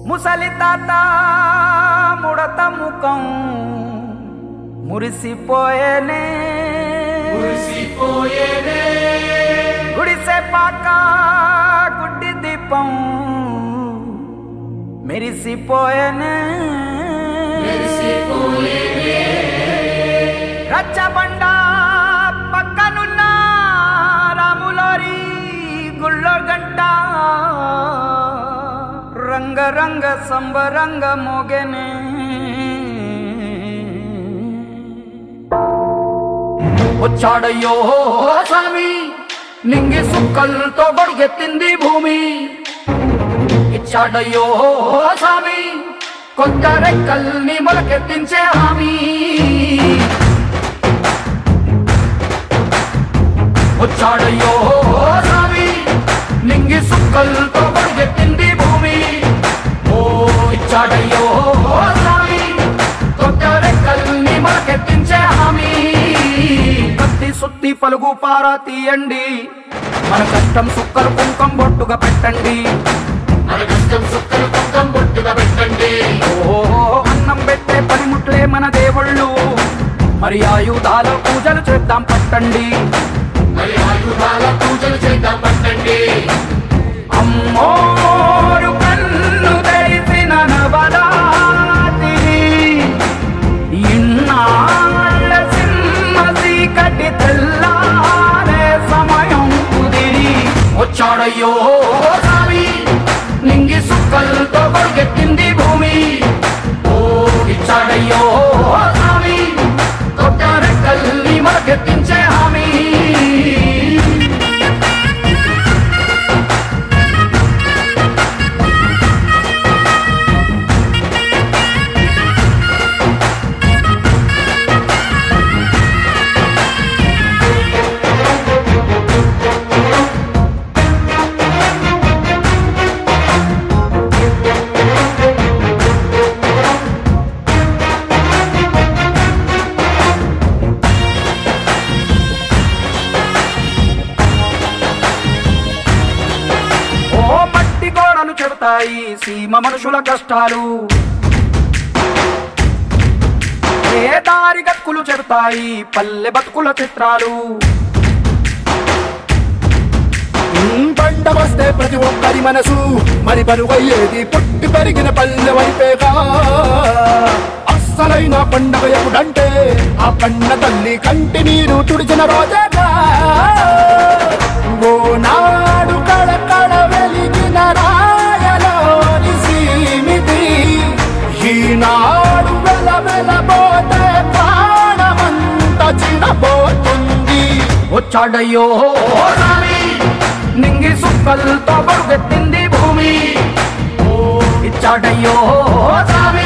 ముసలి తాత ముడత ముఖం మురిసిపోయేనే గుడిసె పాక గుడ్డి దీపం మెరిసిపోయేనే రచ్చబండ పక్కనున్న రాములోరి గుళ్ళో గంట రంగ రంగ సంబరంగ మోగెనే వచ్చాడయ్యో స్వామి నింగి సుక్కలతో గొడిగెత్తింది భూమి ఇచ్చాడయ్యో స్వామి కొత్త రెక్కల్ని మొలకెత్తించే హామీ వచ్చాడయ్యో స్వామి నింగి సుక్కలతో గొడిగెత్తింది భూమి ఓ ఇచ్చాడయ్యో స్వామి కొత్త రెక్కల్ని మొలకెత్తించే హామీ కత్తి సుత్తి పలుగు పారా తీయండి మన కష్టం సుక్కలు కుంకం బొట్టుగా పెట్టండి మన కష్టం సుక్కలు కుంకం బొట్టుగా పెట్టండి ఓ అన్నం పెట్టే పనిముట్లే మన దేవుళ్ళు మరి ఆయుధాల పూజలు చేద్దాం పట్టండి మరి ఆయుధాల పూజలు చేద్దాం పట్టండి అమ్మోరు కన్ను తెరిసిన నవరాత్రి ఇన్నాళ్ళ సింహ చీకటి తెల్లారే సమయం కుదిరి వచ్చాడయ్యో స్వామి నింగి సుక్కలతో కొడుకెత్తింది భూమి ఓ ఇచ్చాడయ్యో స్వామి కొత్త రెక్కల్ని మొలకెత్తించే హామీ ఓ మట్టి గోడలు చెడతాయి సీమ మనుషుల కష్టాలు ఏ దారి గక్కులు చెడతాయి పల్లె బతుకుల చిత్రాలు పంట వస్తే ప్రతి ఒక్కరి మనసు మరి బరువయ్యేది పుట్టి పెరిగిన పల్లె వైపేగా అస్సలైన పండగ ఎప్పుడంటే ఆ పండ తల్లి కంటి నీరు తుడిచిన రోజేగా ఓ నాడు కళకళ వెలిగిన రాయలోని సీమితి ఈనాడు వెల వెలబోతే ప్రాణమంత చిన్నపోతుంది వచ్చాడయ్యో స్వామి నింగి సుక్కలతో పరుగెత్తింది భూమి ఓ ఇచ్చాడయ్యో స్వామి